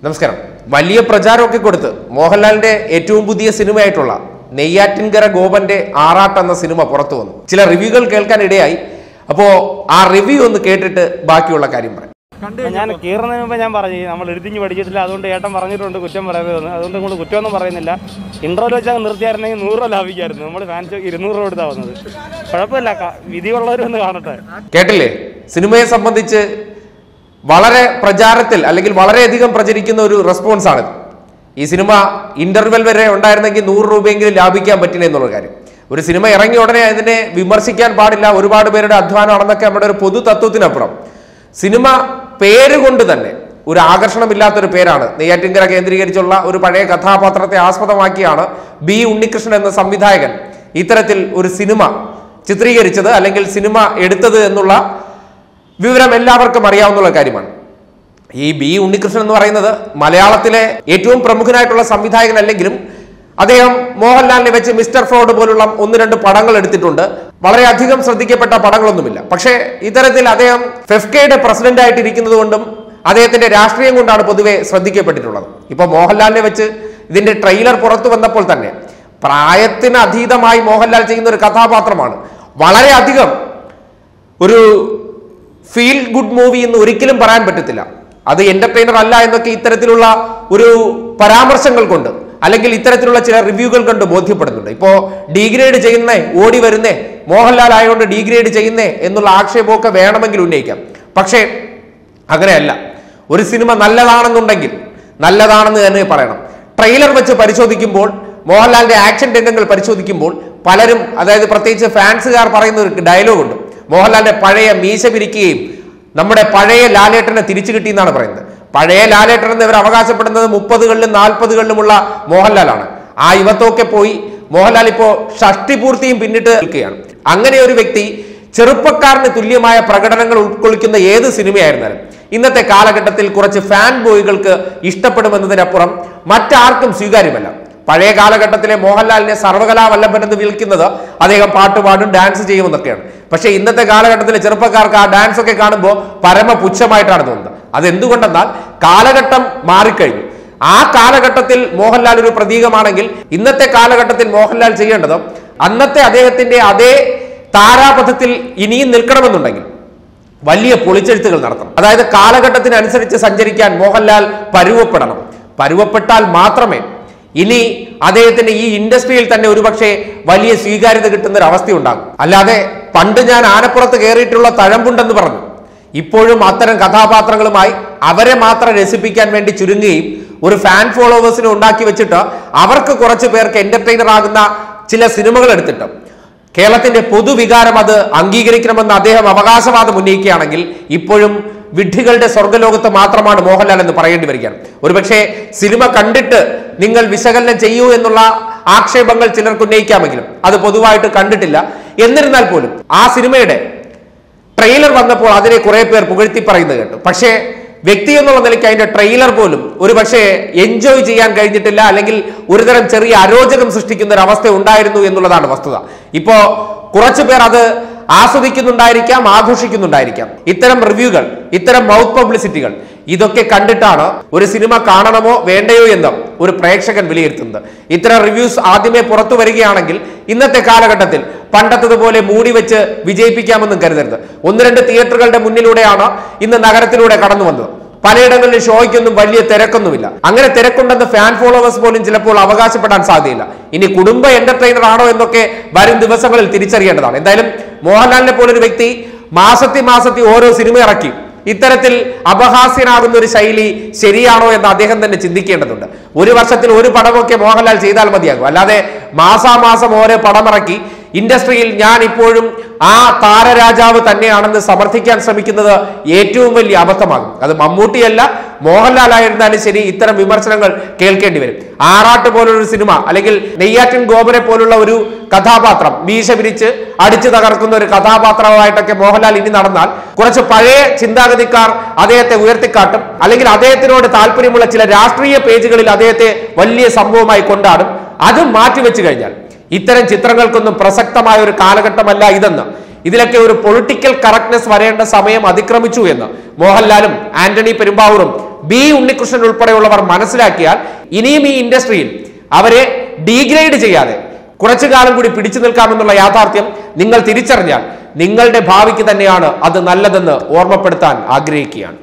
നമസ്കാരം വലിയ പ്രചാരമൊക്കെ കൊടുത്ത് മോഹൻലാലിന്റെ ഏറ്റവും പുതിയ സിനിമയായിട്ടുള്ള നെയ്യാറ്റിൻകര ഗോപന്റെ ആറാട്ട് എന്ന സിനിമ പുറത്തു വന്നു ചില റിവ്യൂകൾ കേൾക്കാൻ ഇടയായി അപ്പോ ആ റിവ്യൂ ഒന്ന് കേട്ടിട്ട് ബാക്കിയുള്ള കാര്യം പറയാം ഞാൻ കീറുന്നതിന് മുമ്പ് ഞാൻ പറഞ്ഞു നമ്മൾ എഴുതിഞ്ഞ് പഠിച്ചിട്ടില്ല അതുകൊണ്ട് ഏട്ടൻ പറഞ്ഞിട്ടുണ്ട് കുറ്റം പറയരുതെന്ന് അതുകൊണ്ട് നമ്മൾ കുറ്റമൊന്നും പറയുന്നില്ല ഇൻട്രോയിൽ വെച്ച് അങ്ങ് നിർത്തിയായിരുന്നെങ്കിൽ നൂറ് രൂപ ലാഭിക്കായിരുന്നു നമ്മൾ ഫാൻസ് ഇരുന്നൂറ് രൂപ എടുത്താൽ വന്നത് കുഴപ്പമില്ല ക- വിധിയുള്ളവരൊന്ന് കാണട്ടെ കേട്ടില്ലേ സിനിമയെ സംബന്ധിച്ച് വളരെ പ്രചാരത്തിൽ അല്ലെങ്കിൽ വളരെയധികം പ്രചരിക്കുന്ന ഒരു റെസ്പോൺസ് ആണിത് ഈ സിനിമ ഇന്റർവെൽ വരെ ഉണ്ടായിരുന്നെങ്കിൽ നൂറ് രൂപയെങ്കിലും ലാഭിക്കാൻ പറ്റില്ല എന്നുള്ള കാര്യം ഒരു സിനിമ ഇറങ്ങിയ ഉടനെ അതിനെ വിമർശിക്കാൻ പാടില്ല ഒരുപാട് പേരുടെ അധ്വാനമാണെന്നൊക്കെ നമ്മുടെ ഒരു പൊതു തത്വത്തിനപ്പുറം സിനിമ പേര് കൊണ്ട് തന്നെ ഒരു ആകർഷണമില്ലാത്തൊരു പേരാണ് നെയ്യാറ്റിൻകര കേന്ദ്രീകരിച്ചുള്ള ഒരു പഴയ കഥാപാത്രത്തെ ആസ്പദമാക്കിയാണ് ബി ഉണ്ണികൃഷ്ണൻ എന്ന സംവിധായകൻ ഇത്തരത്തിൽ ഒരു സിനിമ ചിത്രീകരിച്ചത് അല്ലെങ്കിൽ സിനിമ എടുത്തത് എന്നുള്ള വിവരം എല്ലാവർക്കും അറിയാവുന്ന കാര്യമാണ് ഈ ബി ഉണ്ണികൃഷ്ണൻ എന്ന് പറയുന്നത് മലയാളത്തിലെ ഏറ്റവും പ്രമുഖനായിട്ടുള്ള സംവിധായകൻ അല്ലെങ്കിലും അദ്ദേഹം മോഹൻലാലിനെ വെച്ച് മിസ്റ്റർ ഫ്രോഡ് പോലുള്ള ഒന്ന് രണ്ട് പടങ്ങൾ എടുത്തിട്ടുണ്ട് വളരെയധികം ശ്രദ്ധിക്കപ്പെട്ട പടങ്ങളൊന്നുമില്ല പക്ഷേ ഇത്തരത്തിൽ അദ്ദേഹം ഫെഫ്കയുടെ പ്രസിഡന്റ് ആയിട്ടിരിക്കുന്നത് കൊണ്ടും അദ്ദേഹത്തിന്റെ രാഷ്ട്രീയം കൊണ്ടാണ് പൊതുവെ ശ്രദ്ധിക്കപ്പെട്ടിട്ടുള്ളത് ഇപ്പൊ മോഹൻലാലിനെ വെച്ച് ഇതിന്റെ ട്രെയിലർ പുറത്തു വന്നപ്പോൾ തന്നെ പ്രായത്തിന് അതീതമായി മോഹൻലാൽ ചെയ്യുന്ന ഒരു കഥാപാത്രമാണ് വളരെയധികം ഒരു ഫീൽ ഗുഡ് മൂവി എന്ന് ഒരിക്കലും പറയാൻ പറ്റത്തില്ല അത് എന്റർടൈനർ അല്ല എന്നൊക്കെ ഇത്തരത്തിലുള്ള ഒരു പരാമർശങ്ങൾ കൊണ്ട് അല്ലെങ്കിൽ ഇത്തരത്തിലുള്ള ചില റിവ്യൂകൾ കൊണ്ട് ബോധ്യപ്പെടുന്നുണ്ട് ഇപ്പോ ഡീഗ്രേഡ് ചെയ്യുന്നേ ഓടി വരുന്നേ മോഹൻലാൽ ആയതുകൊണ്ട് ഡീഗ്രേഡ് ചെയ്യുന്നേ എന്നുള്ള ആക്ഷേപമൊക്കെ വേണമെങ്കിൽ ഉന്നയിക്കാം പക്ഷേ അങ്ങനെയല്ല ഒരു സിനിമ നല്ലതാണെന്നുണ്ടെങ്കിൽ നല്ലതാണെന്ന് തന്നെ പറയണം ട്രെയിലർ വെച്ച് പരിശോധിക്കുമ്പോൾ മോഹൻലാലിന്റെ ആക്ഷൻ രംഗങ്ങൾ പരിശോധിക്കുമ്പോൾ പലരും അതായത് പ്രത്യേകിച്ച് ഫാൻസുകാർ പറയുന്ന ഒരു ഡയലോഗ് ഉണ്ട് മോഹൻലാലിന്റെ പഴയ മീശ പിരിക്കുകയും നമ്മുടെ പഴയ ലാലേട്ടനെ തിരിച്ചു കിട്ടി എന്നാണ് പറയുന്നത് പഴയ ലാലേട്ടൻ എന്ന് ഇവർ അവകാശപ്പെടുന്നത് മുപ്പതുകളിലും നാൽപ്പതുകളിലുമുള്ള മോഹൻലാലാണ് ആ യുവത്വമൊക്കെ പോയി മോഹൻലാൽ ഇപ്പോ ഷഷ്ടിപൂർത്തിയും പിന്നിട്ട് നിൽക്കുകയാണ് അങ്ങനെ ഒരു വ്യക്തി ചെറുപ്പക്കാരന് തുല്യമായ പ്രകടനങ്ങൾ ഉൾക്കൊള്ളിക്കുന്ന ഏത് സിനിമയായിരുന്നാലും ഇന്നത്തെ കാലഘട്ടത്തിൽ കുറച്ച് ഫാൻ ബോയ്കൾക്ക് ഇഷ്ടപ്പെടുമെന്നതിനപ്പുറം മറ്റാർക്കും സ്വീകാര്യമല്ല പഴയ കാലഘട്ടത്തിലെ മോഹൻലാലിനെ സർവകലാ വല്ലഭൻ എന്ന് വിളിക്കുന്നത് അദ്ദേഹം പാട്ടുപാടും ഡാൻസ് ചെയ്യുമെന്നൊക്കെയാണ് പക്ഷേ ഇന്നത്തെ കാലഘട്ടത്തിലെ ചെറുപ്പക്കാർക്ക് ആ ഡാൻസ് ഒക്കെ കാണുമ്പോൾ പരമ പുച്ഛമായിട്ടാണ് തോന്നുന്നത് അതെന്തുകൊണ്ടെന്നാൽ കാലഘട്ടം മാറിക്കഴിഞ്ഞു ആ കാലഘട്ടത്തിൽ മോഹൻലാൽ ഒരു പ്രതീകമാണെങ്കിൽ ഇന്നത്തെ കാലഘട്ടത്തിൽ മോഹൻലാൽ ചെയ്യേണ്ടത് അന്നത്തെ അദ്ദേഹത്തിന്റെ അതേ താരാപഥത്തിൽ ഇനിയും നിൽക്കണമെന്നുണ്ടെങ്കിൽ വലിയ പൊളിച്ചെഴുത്തുകൾ നടത്തണം അതായത് കാലഘട്ടത്തിനനുസരിച്ച് സഞ്ചരിക്കാൻ മോഹൻലാൽ പരുവപ്പെടണം പരുവപ്പെട്ടാൽ മാത്രമേ ഇനി അദ്ദേഹത്തിന് ഈ ഇൻഡസ്ട്രിയിൽ തന്നെ ഒരുപക്ഷെ വലിയ സ്വീകാര്യത കിട്ടുന്ന ഒരു അവസ്ഥ ഉണ്ടാകും അല്ലാതെ പണ്ട് ഞാൻ ആനപ്പുറത്ത് കയറിയിട്ടുള്ള തഴമ്പുണ്ടെന്ന് പറഞ്ഞു ഇപ്പോഴും അത്തരം കഥാപാത്രങ്ങളുമായി അവരെ മാത്രം രസിപ്പിക്കാൻ വേണ്ടി ചുരുങ്ങുകയും ഒരു ഫാൻ ഫോളോവേഴ്സിനെ ഉണ്ടാക്കി വെച്ചിട്ട് അവർക്ക് കുറച്ച് പേർക്ക് എന്റർടൈനർ ആകുന്ന ചില സിനിമകൾ എടുത്തിട്ട് കേരളത്തിന്റെ പൊതുവികാരം അത് അംഗീകരിക്കണമെന്ന് അദ്ദേഹം അവകാശവാദം ഉന്നയിക്കുകയാണെങ്കിൽ ഇപ്പോഴും വിഡ്ഢികളുടെ സ്വർഗ്ഗലോകത്ത് മാത്രമാണ് മോഹൻലാൽ എന്ന് പറയേണ്ടി വരികയാണ് ഒരുപക്ഷെ സിനിമ കണ്ടിട്ട് നിങ്ങൾ വിശകലനം ചെയ്യൂ എന്നുള്ള ആക്ഷേപങ്ങൾ ചിലർക്ക് ഉന്നയിക്കാമെങ്കിലും അത് പൊതുവായിട്ട് കണ്ടിട്ടില്ല എന്നിരുന്നാൽ പോലും ആ സിനിമയുടെ ട്രെയിലർ വന്നപ്പോൾ അതിനെ കുറെ പേർ പുകഴ്ത്തി പറയുന്നത് കേട്ടു പക്ഷേ വ്യക്തി എന്നുള്ള നിലയ്ക്ക് അതിന്റെ ട്രെയിലർ പോലും ഒരു പക്ഷേ എൻജോയ് ചെയ്യാൻ കഴിഞ്ഞിട്ടില്ല അല്ലെങ്കിൽ ഒരുതരം ചെറിയ അരോചകം സൃഷ്ടിക്കുന്ന ഒരു അവസ്ഥ ഉണ്ടായിരുന്നു എന്നുള്ളതാണ് വസ്തുത ഇപ്പോ കുറച്ചു പേർ അത് ആസ്വദിക്കുന്നുണ്ടായിരിക്കാം ആഘോഷിക്കുന്നുണ്ടായിരിക്കാം ഇത്തരം റിവ്യൂകൾ ഇത്തരം മൗത്ത് പബ്ലിസിറ്റികൾ ഇതൊക്കെ കണ്ടിട്ടാണ് ഒരു സിനിമ കാണണമോ വേണ്ടയോ എന്ന് ഒരു പ്രേക്ഷകൻ വിലയിരുത്തുന്നത് ഇത്തരം റിവ്യൂസ് ആദ്യമേ പുറത്തു വരികയാണെങ്കിൽ ഇന്നത്തെ കാലഘട്ടത്തിൽ പണ്ടത്തതുപോലെ മൂടി വെച്ച് വിജയിപ്പിക്കാമെന്നും കരുതരുത് ഒന്ന് രണ്ട് തിയേറ്ററുകളുടെ മുന്നിലൂടെയാണ് ഇന്ന് നഗരത്തിലൂടെ കടന്നു വന്നത് പലയിടങ്ങളിലും ഷോയ്ക്കൊന്നും വലിയ തിരക്കൊന്നുമില്ല അങ്ങനെ തിരക്കുണ്ടെന്ന് ഫാൻ ഫോളോവേഴ്സ് പോലും ചിലപ്പോൾ അവകാശപ്പെടാൻ സാധ്യതയില്ല ഇനി കുടുംബ എന്റർടൈനർ ആണോ എന്നൊക്കെ വരും ദിവസങ്ങളിൽ തിരിച്ചറിയേണ്ടതാണ് എന്തായാലും മോഹൻലാലിനെ പോലൊരു വ്യക്തി മാസത്തി മാസത്തി ഓരോ സിനിമ ഇറക്കി ഇത്തരത്തിൽ അപഹാസ്യനാകുന്ന ഒരു ശൈലി ശരിയാണോ എന്ന് അദ്ദേഹം തന്നെ ചിന്തിക്കേണ്ടതുണ്ട് ഒരു വർഷത്തിൽ ഒരു പടമൊക്കെ മോഹൻലാൽ ചെയ്താൽ മതിയാകും അല്ലാതെ മാസാമാസം ഓരോ പടമിറക്കി ഇൻഡസ്ട്രിയിൽ ഞാൻ ഇപ്പോഴും ആ താരരാജാവ് തന്നെയാണെന്ന് സമർത്ഥിക്കാൻ ശ്രമിക്കുന്നത് ഏറ്റവും വലിയ അബദ്ധമാകും അത് മമ്മൂട്ടിയല്ല മോഹൻലാൽ ആയിരുന്നാലും ശരി ഇത്തരം വിമർശനങ്ങൾ കേൾക്കേണ്ടി വരും ആറാട്ട് പോലുള്ള സിനിമ അല്ലെങ്കിൽ നെയ്യാറ്റിൻ ഗോപനെ പോലുള്ള ഒരു കഥാപാത്രം മീശ പിരിച്ച് അടിച്ചു തകർക്കുന്ന ഒരു കഥാപാത്രമായിട്ടൊക്കെ മോഹൻലാൽ ഇനി നടന്നാൽ കുറച്ച് പഴയ ചിന്താഗതിക്കാർ അദ്ദേഹത്തെ ഉയർത്തിക്കാട്ടും അല്ലെങ്കിൽ അദ്ദേഹത്തിനോട് താല്പര്യമുള്ള ചില രാഷ്ട്രീയ പേജുകളിൽ അദ്ദേഹത്തെ വലിയ സംഭവമായി കൊണ്ടാടും അത് മാറ്റിവെച്ചു കഴിഞ്ഞാൽ ഇത്തരം ചിത്രങ്ങൾക്കൊന്നും പ്രസക്തമായ ഒരു കാലഘട്ടമല്ല ഇതെന്ന് ഇതിലൊക്കെ ഒരു പൊളിറ്റിക്കൽ കറക്റ്റ്നെസ് വരേണ്ട സമയം അതിക്രമിച്ചു എന്ന് മോഹൻലാലും ആന്റണി പെരുമ്പാവൂറും ബി ഉണ്ണികൃഷ്ണൻ ഉൾപ്പെടെയുള്ളവർ മനസ്സിലാക്കിയാൽ ഇനിയും ഈ ഇൻഡസ്ട്രിയിൽ അവരെ ഡീഗ്രേഡ് ചെയ്യാതെ കുറച്ചു കാലം കൂടി പിടിച്ചു നിൽക്കാമെന്നുള്ള യാഥാർത്ഥ്യം നിങ്ങൾ തിരിച്ചറിഞ്ഞാൽ നിങ്ങളുടെ ഭാവിക്ക് തന്നെയാണ് അത് നല്ലതെന്ന് ഓർമ്മപ്പെടുത്താൻ ആഗ്രഹിക്കുകയാണ്